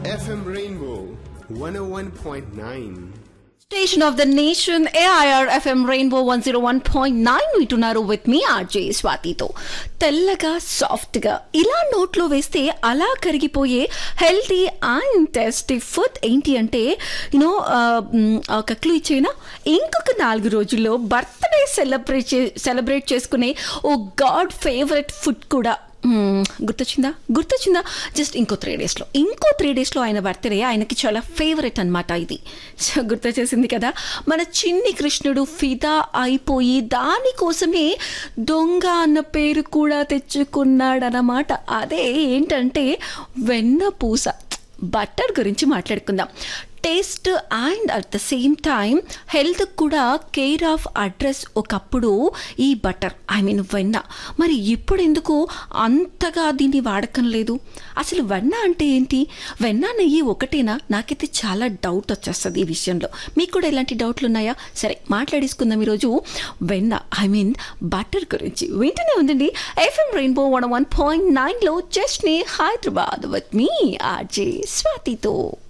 FM Rainbow 101.9. Station of the nation AIR FM Rainbow one zero one point nine వింటున్నారు with me RJ స్వాతితో తెల్లగా సాఫ్ట్గా ఇలా నోట్లో వేస్తే అలా కరిగిపోయే హెల్తీ అండ్ టేస్టీ ఫుడ్ ఏంటి అంటే యూనో ఒక క్లూ ఇచ్చేనా ఇంకొక నాలుగు రోజుల్లో బర్త్డే సెలబ్రేట్ సెలబ్రేట్ చేసుకునే ఓ గాడ్ ఫేవరెట్ ఫుడ్ కూడా మ్మ్, గుర్తొచ్చిందా గుర్తొచ్చిందా జస్ట్ ఇంకో త్రీ డేస్లో ఇంకో త్రీ డేస్లో ఆయన బర్త్డే ఆయనకి చాలా ఫేవరెట్ అనమాట ఇది సో గుర్తొచ్చేసింది కదా మన చిన్ని కృష్ణుడు ఫిదా అయిపోయి దానికోసమే దొంగ అన్న పేరు కూడా తెచ్చుకున్నాడనమాట అదే ఏంటంటే వెన్న పూస బటర్ గురించి మాట్లాడుకుందాం taste and at the same time health కూడా కేర్ ఆఫ్ అడ్రస్ ఒకప్పుడు ఈ బటర్ ఐ మీన్ వెన్న మరి ఇప్పుడు ఎందుకు అంతగా దీన్ని వాడకం లేదు అసలు వెన్న అంటే ఏంటి వెన్న నెయ్యి ఒకటేనా నాకైతే చాలా డౌట్ వచ్చేస్తుంది ఈ విషయంలో మీకు కూడా ఎలాంటి డౌట్లు ఉన్నాయా సరే మాట్లాడేసుకుందాం ఈరోజు వెన్న ఐ మీన్ బటర్ గురించి వింటూనే ఉందండి FM Rainbow one one point నైన్లో జస్ట్ నీ హైదరాబాద్ విత్ మీ ఆర్జే స్వాతితో